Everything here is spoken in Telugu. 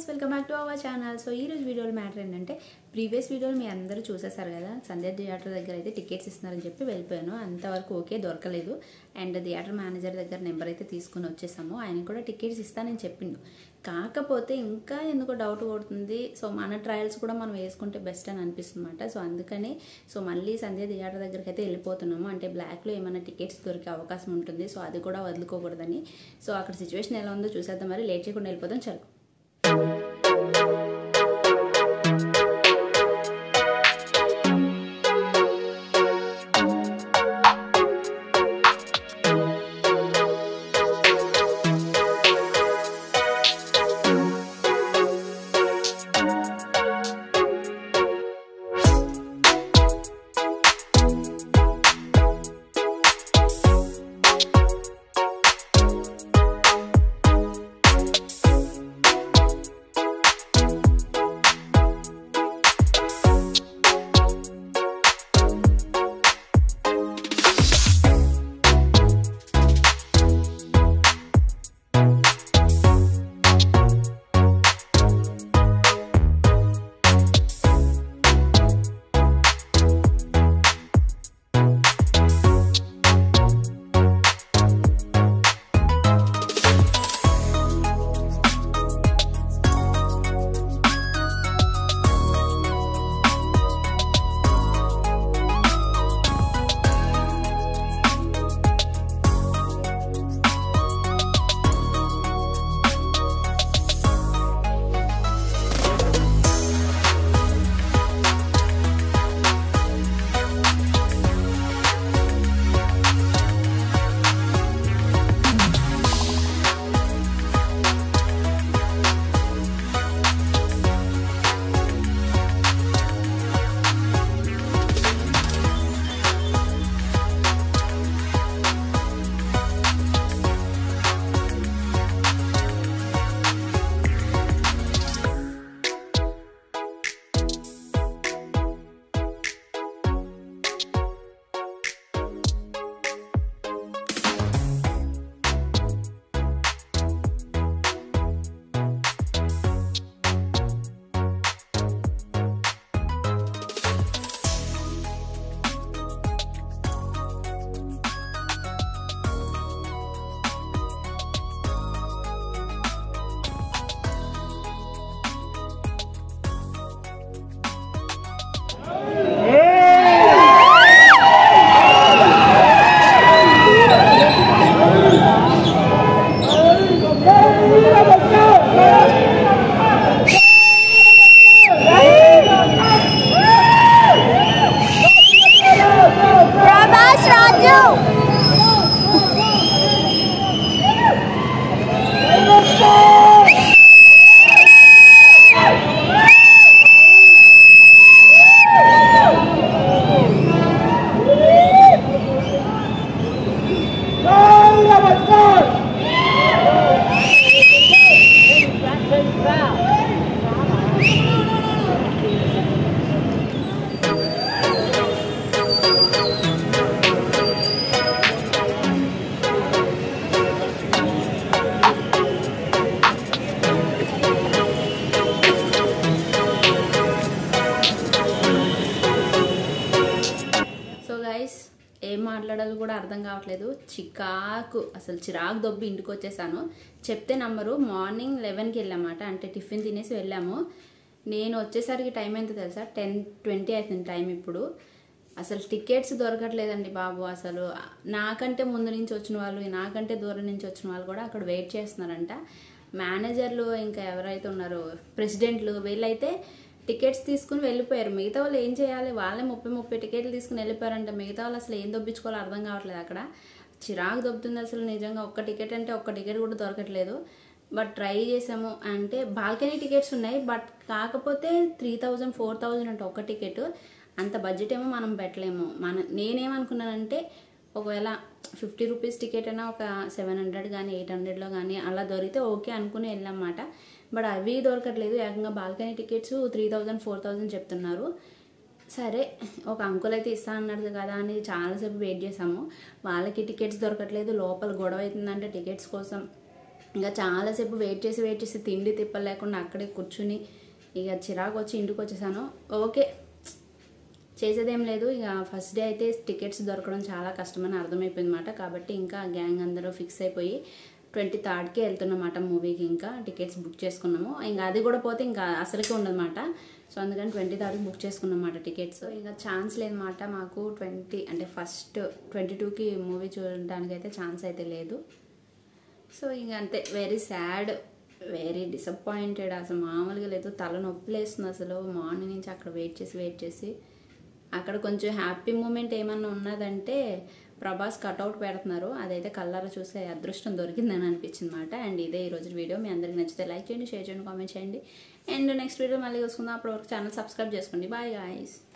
welcome back to our channel so ఈ రోజు వీడియోలో మ్యాటర్ ఏంటంటే ప్రీవియస్ వీడియోలు మీ అందరూ చూసేసారు కదా సంధ్య థియేటర్ దగ్గర అయితే టికెట్స్ ఇస్తున్నారని చెప్పి వెళ్ళిపోయాను అంతవరకు ఓకే దొరకలేదు అండ్ థియేటర్ మేనేజర్ దగ్గర నెంబర్ అయితే తీసుకుని వచ్చేసాము ఆయన కూడా టికెట్స్ ఇస్తానని చెప్పిండు కాకపోతే ఇంకా ఎందుకో డౌట్ కొడుతుంది సో మన ట్రయల్స్ కూడా మనం వేసుకుంటే బెస్ట్ అని అనిపిస్తుంది అనమాట సో అందుకని సో మళ్ళీ సంధ్య థియేటర్ దగ్గరికి అయితే వెళ్ళిపోతున్నాము అంటే బ్లాక్లో ఏమైనా టికెట్స్ దొరికే అవకాశం ఉంటుంది సో అది కూడా వదులుకోకూడదని సో అక్కడ సిచ్యువేషన్ ఎలా ఉందో చూసేద్దాం మరి లేట్ చేయకుండా వెళ్ళిపోదాం చలో ప్రభాస్ రాజు సో గైస్ ఏం మాట్లాడాలో కూడా అర్థం కావట్లేదు చికాకు అసలు చిరాకు దొబ్బి ఇంటికి వచ్చేసాను చెప్తే నంబరు మార్నింగ్ లెవెన్కి వెళ్ళామాట అంటే టిఫిన్ తినేసి వెళ్ళాము నేను వచ్చేసరికి టైం ఎంత తెలుసా టెన్ ట్వంటీ అవుతుంది టైం ఇప్పుడు అసలు టికెట్స్ దొరకట్లేదండి బాబు అసలు నాకంటే ముందు నుంచి వచ్చిన వాళ్ళు నాకంటే దూరం నుంచి వచ్చిన వాళ్ళు కూడా అక్కడ వెయిట్ చేస్తున్నారంట మేనేజర్లు ఇంకా ఎవరైతే ఉన్నారో ప్రెసిడెంట్లు వీళ్ళైతే టికెట్స్ తీసుకుని వెళ్ళిపోయారు మిగతా వాళ్ళు ఏం చేయాలి వాళ్ళే ముప్పై ముప్పై టికెట్లు తీసుకుని వెళ్ళిపోయారంట మిగతా వాళ్ళు అసలు ఏం దొబ్బించుకోవాలో అర్థం కావట్లేదు అక్కడ చిరాకు దొబ్బుతుంది అసలు నిజంగా ఒక్క టికెట్ అంటే ఒక్క టికెట్ కూడా దొరకట్లేదు బట్ ట్రై చేసాము అంటే బాల్కనీ టికెట్స్ ఉన్నాయి బట్ కాకపోతే త్రీ థౌజండ్ ఫోర్ థౌజండ్ అంటే ఒక టికెట్ అంత బడ్జెట్ ఏమో మనం పెట్టలేము మన నేనేమనుకున్నానంటే ఒకవేళ ఫిఫ్టీ రూపీస్ టికెట్ అయినా ఒక సెవెన్ హండ్రెడ్ కానీ ఎయిట్ హండ్రెడ్లో కానీ అలా దొరికితే ఓకే అనుకుని వెళ్ళామన్నమాట బట్ అవి దొరకట్లేదు ఏకంగా balcony tickets three thousand four thousand చెప్తున్నారు సరే ఒక అంకుల్ అయితే ఇస్తా అన్నారు కదా అని చాలాసేపు వెయిట్ చేసాము వాళ్ళకి టికెట్స్ దొరకట్లేదు లోపల గొడవ అవుతుందంటే టికెట్స్ కోసం ఇంకా చాలాసేపు వెయిట్ చేసి వెయిట్ చేసి తిండి తిప్పలేకుండా అక్కడే కూర్చుని ఇక చిరాకు వచ్చి ఇంటికి వచ్చేసాను ఓకే చేసేదేం లేదు ఇక ఫస్ట్ డే అయితే టికెట్స్ దొరకడం చాలా కష్టమని అర్థమైపోయింది అనమాట కాబట్టి ఇంకా గ్యాంగ్ అందరూ ఫిక్స్ అయిపోయి ట్వంటీ థర్డ్కి వెళ్తున్నమాట మూవీకి ఇంకా టికెట్స్ బుక్ చేసుకున్నాము ఇంకా అది కూడా పోతే ఇంకా అసలుకే ఉండదన్నమాట సో అందుకని ట్వంటీ థర్డ్కి బుక్ చేసుకున్నమాట టికెట్స్ ఇంకా ఛాన్స్ లేదన్నమాట మాకు ట్వంటీ అంటే ఫస్ట్ ట్వంటీ టూకి మూవీ చూడడానికి అయితే ఛాన్స్ అయితే లేదు సో ఇంక అంతే వెరీ సాడ్ వెరీ డిసప్పాయింటెడ్ అసలు మామూలుగా లేదు తల నొప్పి లేస్తుంది అసలు మార్నింగ్ నుంచి అక్కడ వెయిట్ చేసి వెయిట్ చేసి అక్కడ కొంచెం హ్యాపీ మూమెంట్ ఏమన్నా ఉన్నదంటే ప్రభాస్ కట్అవుట్ పెడుతున్నారు అదైతే కళ్ళారా చూసే అదృష్టం దొరికిందని అనిపించింది అనమాట అండ్ ఇదే ఈ రోజు వీడియో మీ అందరికి నచ్చితే లైక్ చేయండి షేర్ చేయండి కామెంట్ చేయండి అండ్ నెక్స్ట్ వీడియో మళ్ళీ చూసుకుందాం అప్పటి వరకు ఛానల్ సబ్స్క్రైబ్ చేసుకోండి బాయ్ గాయస్